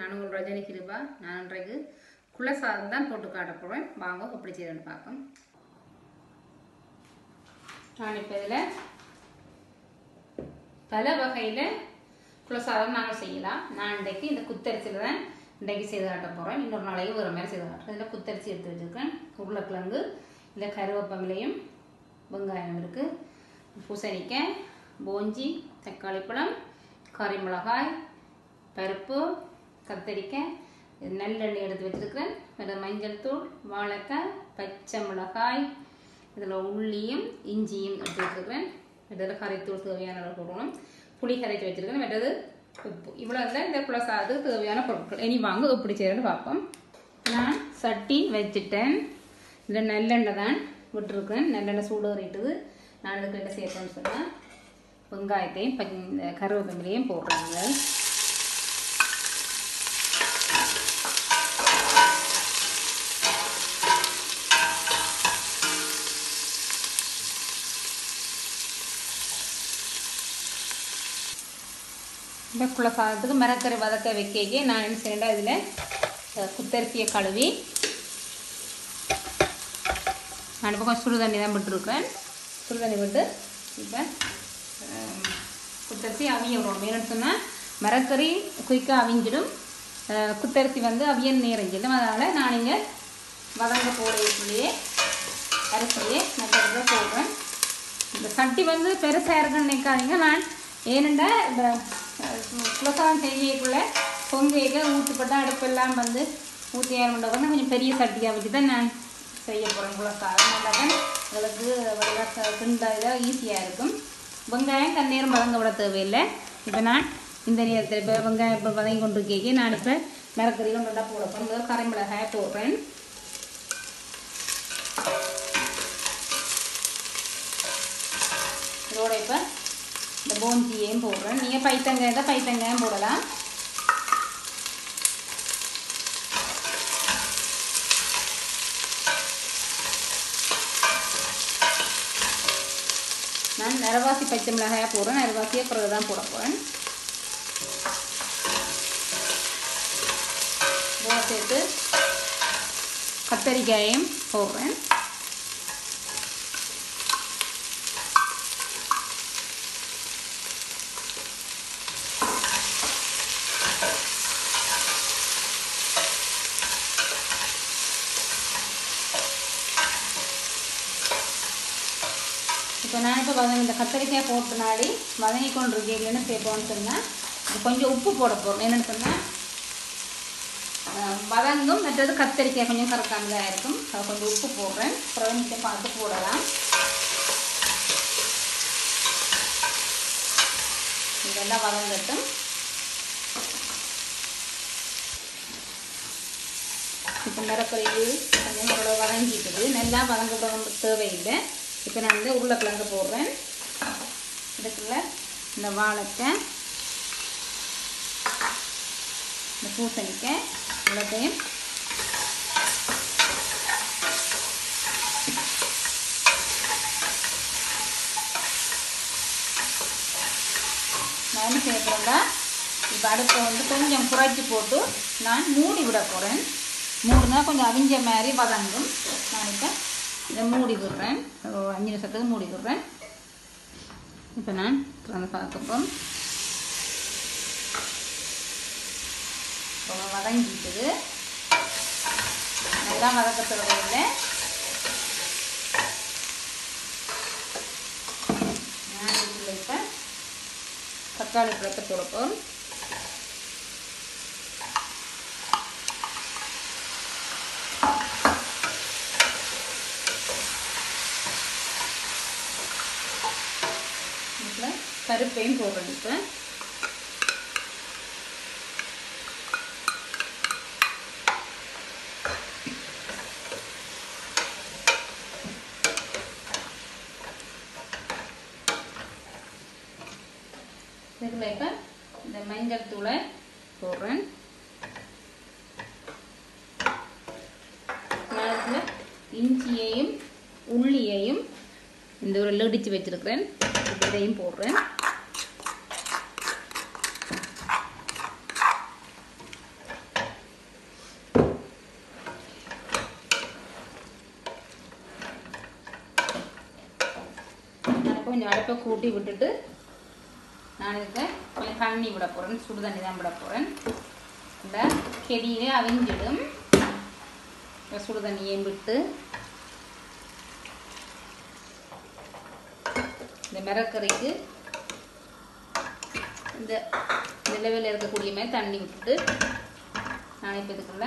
நான் உங்கள் ரஜினி கிருபா நான் இன்றைக்கு குலசாதம் தான் போட்டு காட்ட போகிறேன் வாங்க எப்படி செய்யணும்னு பார்ப்போம் நான் இப்போ இதில் பல வகையில் குலசாதம் நாங்கள் செய்யலாம் நான் இன்றைக்கு இந்த குத்தரிசியில் தான் இன்றைக்கு செய்து காட்ட போகிறேன் இன்னொரு நாளைக்கு ஒரு மாதிரி செய்து காட்டுறேன் இதில் குத்தரிசி எடுத்து வச்சுருக்கேன் உருளைக்கிழங்கு இல்லை கருவேப்பமிலையும் வெங்காயம் இருக்குது பூசணிக்காய் போஞ்சி தக்காளி பழம் கறி மிளகாய் பருப்பு கத்தரிக்காய் இது நல்லெண்ணெய் எடுத்து வச்சுருக்கிறேன் இதில் மஞ்சள் தூள் வாழைக்காய் பச்சை மிளகாய் இதில் உள்ளியும் இஞ்சியும் எடுத்து வச்சுருக்கிறேன் இதில் கரைத்தூள் தேவையான அளவு போடணும் புளி கரைச்சி வச்சுருக்கேன் மற்றது உப்பு இவ்வளோ தான் இந்த குலசாதத்துக்கு தேவையான பொருட்கள் இனி வாங்க எப்படி செய்யறதுன்னு பார்ப்போம் நான் சட்டி வச்சுட்டேன் இதில் நல்லெண்ணெய் தான் விட்டுருக்கேன் நல்லெண்ணெய் சூடேறிட்டுது நான் இதுக்கு என்ன சேர்ப்பேன்னு சொன்னால் வெங்காயத்தையும் பச்சை இந்த கருவேப்பிலையும் போடுறாங்க இந்த குள்ள சாதத்துக்கு மரக்கறி வதக்க வைக்க நான் என்ன செய்யண்டா இதில் குத்தரிசியை கழுவி நான் இப்போ கொஞ்சம் சுடு தண்ணி தான் விட்டுருக்கேன் சுடு தண்ணி விட்டு இப்போ குத்தரிசி அவிய விடணும் ஏன்னு சொன்னால் மரக்கறி குயிக்காக அவிஞ்சிடும் அஹ் குத்தரிசி வந்து அவியன் நேரஞ்சிடும் அதனால் நான் இங்கே வதங்க போடையே அரிசியே நல்ல போடுறேன் இந்த சட்டி வந்து பெருசாக இருக்குன்னு நினைக்காதீங்க நான் ஏனெண்டா இந்த குலசாதம் செய்யக்குள்ள பொங்கைக்கு ஊற்றுப்பட்ட அடுப்பெல்லாம் வந்து ஊற்றி ஏறமுண்ட வந்து கொஞ்சம் பெரிய சட்டியாக வச்சு தான் நான் செய்ய போகிறேன் குலசாதம் நல்லா தான் உங்களுக்கு வெள்ளை கிண்ட இதாக ஈஸியாக இருக்கும் வெங்காயம் தண்ணீரும் வதங்க விட தேவையில்லை இப்போ நான் இந்த நேரத்தில் இப்போ வெங்காயம் இப்போ வதங்கி கொண்டு இருக்கேன் நான் இப்போ மிளகறியும் நல்லா போட போகிறேன் முதல்ல கரை மிளகாய் போடுறேன் இதோட இப்போ இந்த போஞ்சியையும் போடுறேன் நீங்கள் பைத்தங்காய் தான் பைத்தங்காயும் போடலாம் நான் நிறவாசி பச்சை மிளகாயாக போடுறேன் நிறவாசியை பிறகு தான் போட போகிறேன் இதோட சேர்த்து கத்தரிக்காயையும் போடுறேன் இப்போ நான் இப்போ வதங்கி இந்த கத்தரிக்காய் போட்டு நாடி வதங்கி கொண்டு இருக்கேன் இல்லைன்னு சேர்ப்போம்னு சொன்னால் இது கொஞ்சம் உப்பு போட போகிறோம் என்னென்னு சொன்னால் வதங்கும் மற்றது கத்தரிக்காய் கொஞ்சம் கறக்காமதாக இருக்கும் அது கொஞ்சம் உப்பு போடுறேன் அப்புறம் நிச்சயம் பார்த்து போடலாம் இதெல்லாம் வதங்கட்டும் இப்போ நிறக்குறைவு கொஞ்சம் இவ்வளோ வதங்கிட்டுது நல்லா வதங்க விட தேவையில்லை இப்போ நான் வந்து உருளைக்கிழங்கு போடுறேன் இதுக்குள்ள இந்த வாழைக்காய் இந்த பூசணிக்காய் இவ்வளோத்தையும் நான் என்ன செய்ய போகிறேன்னா இப்போ அடுப்பை வந்து கொஞ்சம் குறைச்சி போட்டு நான் மூடி விட போகிறேன் மூடினா கொஞ்சம் அவிஞ்ச மாதிரி வதங்கும் நான் இப்போ இதை மூடி விடுறேன் ஒரு அஞ்சு நிமிஷத்துக்கு மூடி விடுறேன் இப்போ நான் திறந்து பார்க்கப்போம் வதங்கிட்டுது நல்லா வதக்க தேவையில்லை நான் இதில் இப்போ தக்காளி பழத்தை போடப்போம் இதில் பருப்பையும் போடுறேன் இப்போ இதில் இப்போ இந்த மஞ்சள் தூளை போடுறேன் நான் இதில் இஞ்சியையும் உள்ளியையும் இந்த ஒரு இடித்து வச்சிருக்கிறேன் இதையும் போடுறேன் இப்போ கொஞ்சம் அடுப்பை கூட்டி விட்டுட்டு நான் இதுக்கு கொஞ்சம் தண்ணி விட போகிறேன் சுடு தண்ணி தான் விட போகிறேன் இந்த கெடியிலே அவிஞ்சிடும் இப்போ சுடு தண்ணியையும் விட்டு இந்த மிரக்கறிக்கு இந்த நிலவில் இருக்கக்கூடிய மாதிரி தண்ணி விட்டுட்டு நான் இப்போ இதுக்குள்ள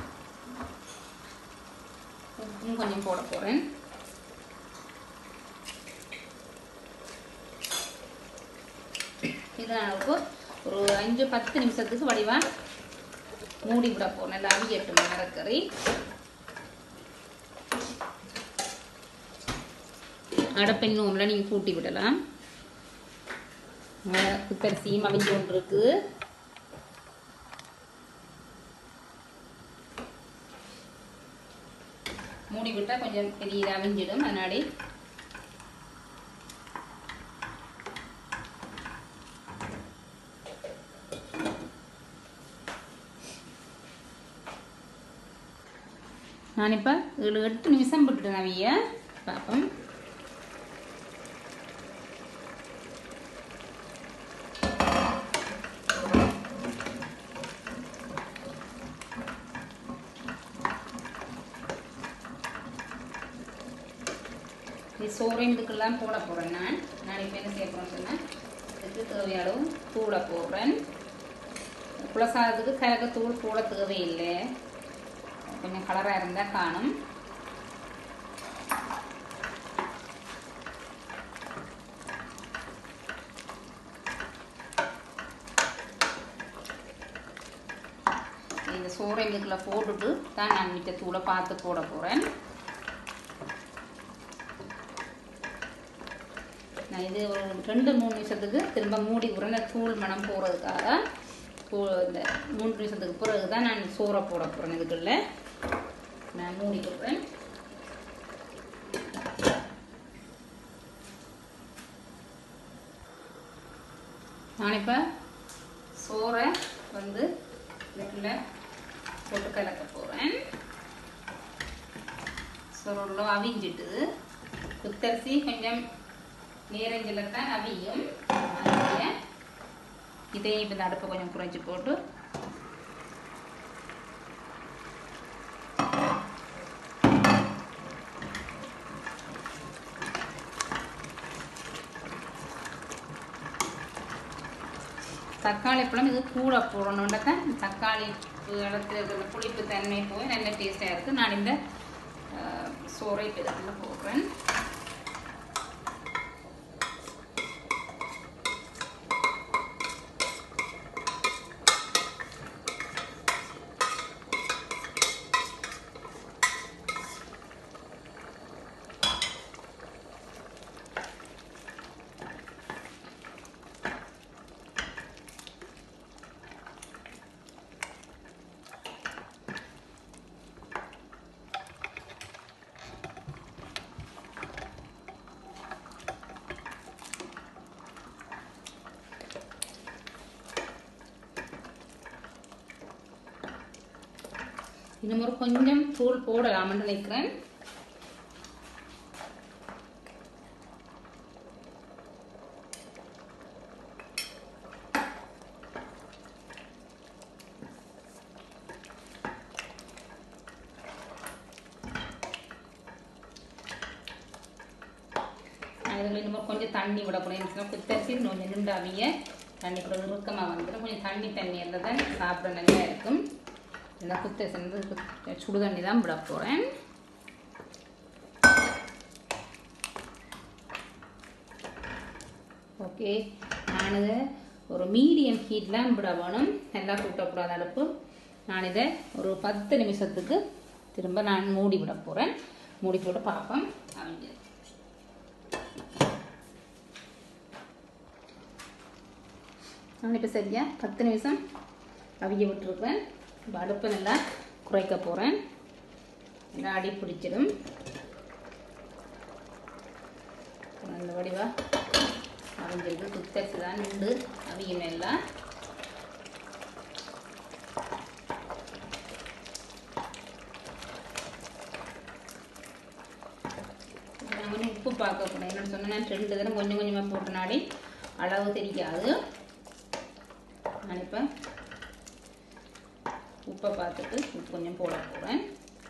உப்பும் கொஞ்சம் போட போகிறேன் இது நான் இப்போ ஒரு அஞ்சு பத்து நிமிஷத்துக்கு வடிவா மூடி விட போகிறேன் நல்லா அவியட்டும் மிரக்கறி அடப்பின் நோம்பில் நீங்கள் கூட்டி விடலாம் குத்தரிசியும் அவிஞ்சு கொண்டு இருக்கு மூடி விட்டால் கொஞ்சம் பெரிய அவிஞ்சிடும் அதனாடி நான் இப்போ ஏழு எட்டு நிமிஷம் விட்டுட்டேன் அவிய பார்ப்போம் இது சோறையும் இதுக்கெல்லாம் போட போகிறேன் நான் நான் இப்போ என்ன செய்ய போகிறேன்னு சொன்னேன் இதுக்கு தேவையான அளவு தூளை போடுறேன் குலசாதத்துக்கு கலக்கத்தூள் போட தேவையில்லை கொஞ்சம் கலராக இருந்தால் காணும் இந்த சோறை இதுக்குள்ள போட்டுட்டு தான் நான் மிச்ச தூளை பார்த்து போட போகிறேன் நான் இது ஒரு ரெண்டு மூணு நிமிஷத்துக்கு திரும்ப மூடி விடுறேன் இந்த தூள் மணம் போகிறதுக்காக இந்த மூணு நிமிஷத்துக்கு பிறகு தான் நான் சோறை போட போகிறேன் இதுக்குள்ள நான் மூடி விடுறேன் நான் இப்போ சோறை வந்து இதுக்குள்ள போட்டு கலக்க போகிறேன் சோறுள்ள அவிஞ்சிட்டு குத்தரிசி கொஞ்சம் நேரஞ்சில் தான் அவியும் அதனால இதையும் இப்போ இந்த அடுப்பை கொஞ்சம் குறைச்சி போட்டு தக்காளி பழம் இது கூட போடணுன்னா தான் தக்காளி இடத்துல இருக்கிற புளிப்பு தன்மை போய் நல்ல டேஸ்டாக இருக்குது நான் இந்த அஹ், சோறை இப்போ இதுக்குள்ள போடுறேன் இன்னும் ஒரு கொஞ்சம் தூள் போடலாம்னு நினைக்கிறேன் அதில் இன்னும் கொஞ்சம் தண்ணி விடக்கூடாது குத்தரிசி கொஞ்சம் நின்றாவிய தண்ணி கூட இறுக்கமாக வந்துடும் கொஞ்சம் தண்ணி தண்ணி இருந்தால் தான் சாப்பிட நல்லா இருக்கும் இந்த குத்தரிசி வந்து சுடு தண்ணி தான் விட போகிறேன் ஓகே நான் இதை ஒரு மீடியம் ஹீட்லாம் விட வேணும் நல்லா கூட்டக்கூடாது அடுப்பு நான் இதை ஒரு பத்து நிமிஷத்துக்கு திரும்ப நான் மூடி விட போகிறேன் மூடி போட்டு பார்ப்போம் அவங்க நான் இப்போ சரியா பத்து நிமிஷம் அவிய விட்டுருக்கேன் இப்போ அடுப்பை நல்லா குறைக்க போகிறேன் நல்லா அடி பிடிச்சிடும் நல்ல வடிவா அவிஞ்சிருக்கு குத்தரிசி தான் நின்று அவியும் எல்லாம் நான் வந்து உப்பு பார்க்கக்கூடாது என்னன்னு சொன்னால் நான் ரெண்டு தடவை கொஞ்சம் கொஞ்சமாக போட்ட நாடி அளவு தெரியாது நான் இப்போ உப்பை பார்த்துட்டு உப்பு கொஞ்சம் போட போகிறேன்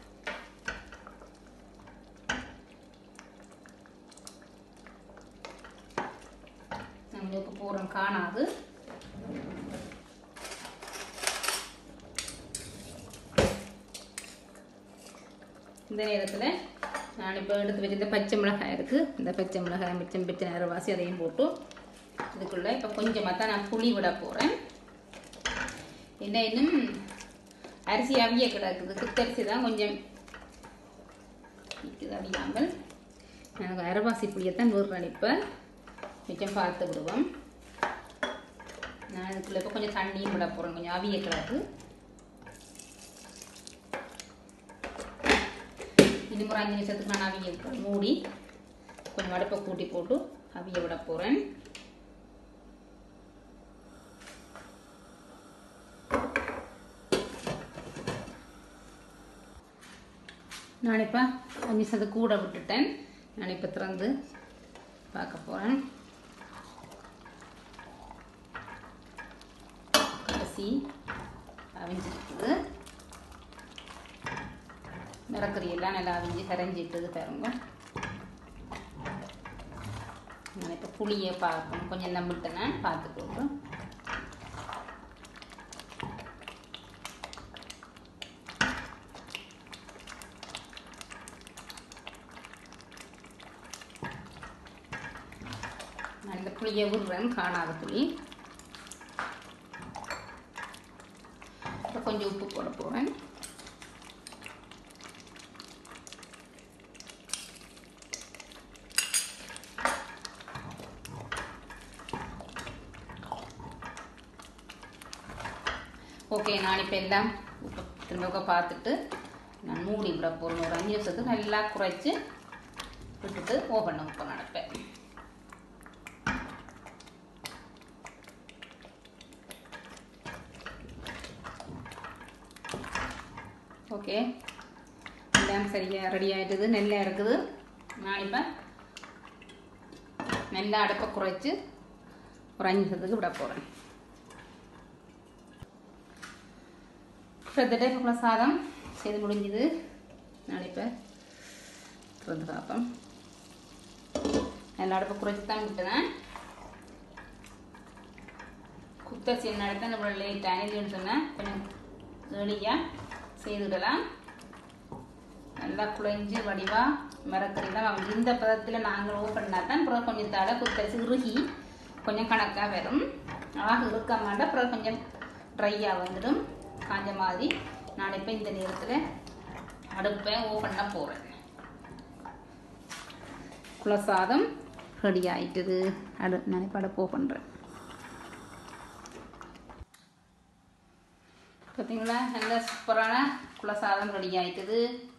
நம்ம உப்பு போடுறோம் காணாது இந்த நேரத்தில் நான் இப்போ எடுத்து வச்சிருந்த பச்சை மிளகாய் இருக்குது இந்த பச்சை மிளகாய் மிச்சம் பிச்சை நேரவாசி அதையும் போட்டு இதுக்குள்ளே இப்போ கொஞ்சமாக தான் நான் புளி விட போகிறேன் என்ன இன்னும் அரிசி அவிய கிடக்குது குத்தரிசி தான் கொஞ்சம் நிற்குது அவியாமல் எனக்கு அரைவாசி புளியைத்தான் விடுறேன் இப்போ மிச்சம் பார்த்து விடுவோம் நான் இதுக்குள்ளே இப்போ கொஞ்சம் தண்ணியும் விட போகிறேன் கொஞ்சம் அவிய கிடக்கு இன்னும் ஒரு அஞ்சு நிமிஷத்துக்கு நான் அவிய விட்டு மூடி கொஞ்சம் அடுப்பை கூட்டி போட்டு அவிய விட போகிறேன் நான் இப்போ அஞ்சு நிமிஷத்துக்கு கூட விட்டுட்டேன் நான் இப்போ திறந்து பார்க்க போகிறேன் கடைசி அவிஞ்சிருக்குது மிளகறி எல்லாம் நல்லா அவிஞ்சு கரைஞ்சிட்டுது பாருங்க நான் இப்போ புளியை பார்க்கணும் கொஞ்சம் நம்பிட்டேன்னா பார்த்துக்கோங்க நான் இந்த புளியை விடுறேன் காணாத புளி இப்போ கொஞ்சம் உப்பு போட போகிறேன் ஓகே நான் இப்போ எல்லாம் உப்பு திரும்ப பார்த்துட்டு நான் மூடி விட போகிறேன் ஒரு அஞ்சு நிமிஷத்துக்கு நல்லா குறைச்சி விட்டுட்டு ஓப்பன் இப்போ நடப்பேன் ஓகே எல்லாம் சரியாக ரெடி ஆகிட்டுது நெல்லாக இருக்குது நான் இப்போ நல்லா அடுப்பை குறைச்சி ஒரு அஞ்சு நிமிஷத்துக்கு விட போகிறேன் கிட்டத்தட்ட இப்போ சாதம் செய்து முடிஞ்சுது நான் இப்போ திறந்து பார்ப்போம் எல்லா அடுப்பை குறைச்சி தான் விட்டுனேன் குத்தரிசி என்ன எடுத்தால் நம்ம லேட் ஆனில்னு சொன்னேன் கொஞ்சம் எளியாக செய்துடலாம் நல்லா குழைஞ்சி வடிவாக மரக்கறிலாம் அவங்க இந்த பதத்தில் நாங்கள் ஓப்பன் தான் அப்புறம் கொஞ்சம் தடை குத்தரிசி உருகி கொஞ்சம் கணக்காக வரும் ஆக இருக்க மாட்டேன் அப்புறம் கொஞ்சம் ட்ரையாக வந்துடும் காஞ்ச மாதிரி நான் இப்போ இந்த நேரத்தில் அடுப்பை ஓப்பன் பண்ண போகிறேன் குலசாதம் ரெடி ஆயிட்டுது அடு நான் இப்போ அடுப்பு பண்ணுறேன் பார்த்தீங்களா நல்ல சூப்பரான குலசாதம் ரெடி ஆயிட்டுது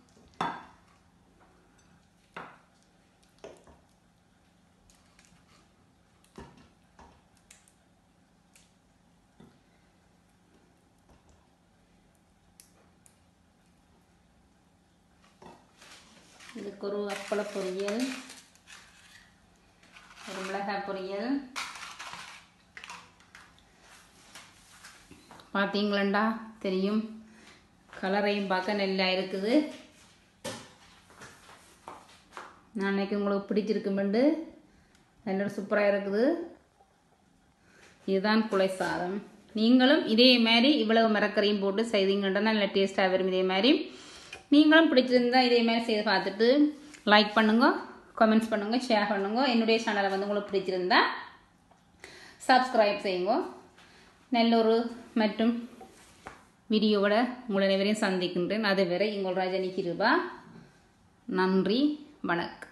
இதுக்கு ஒரு அப்பள பொரியல் ஒரு மிளகாய் பொரியல் பார்த்தீங்களா தெரியும் கலரையும் பார்க்க நல்லா இருக்குது நான் அன்னைக்கு உங்களுக்கு பிடிச்சிருக்குமெண்டு நல்ல சூப்பராக இருக்குது இதுதான் குலை சாதம் நீங்களும் இதே மாதிரி இவ்வளவு மரக்கறியும் போட்டு செய்தீங்கன்னா நல்ல டேஸ்ட்டாக வரும் இதே மாதிரி நீங்களும் பிடிச்சிருந்தா இதே மாதிரி செய்து பார்த்துட்டு லைக் பண்ணுங்க கமெண்ட்ஸ் பண்ணுங்க ஷேர் பண்ணுங்க என்னுடைய சேனலை வந்து உங்களுக்கு பிடிச்சிருந்தா சப்ஸ்கிரைப் செய்யுங்க நல்ல ஒரு மற்றும் வீடியோவோட உங்களை அனைவரையும் சந்திக்கின்றேன் அதுவரை உங்கள் ரஜினி கிருபா நன்றி வணக்கம்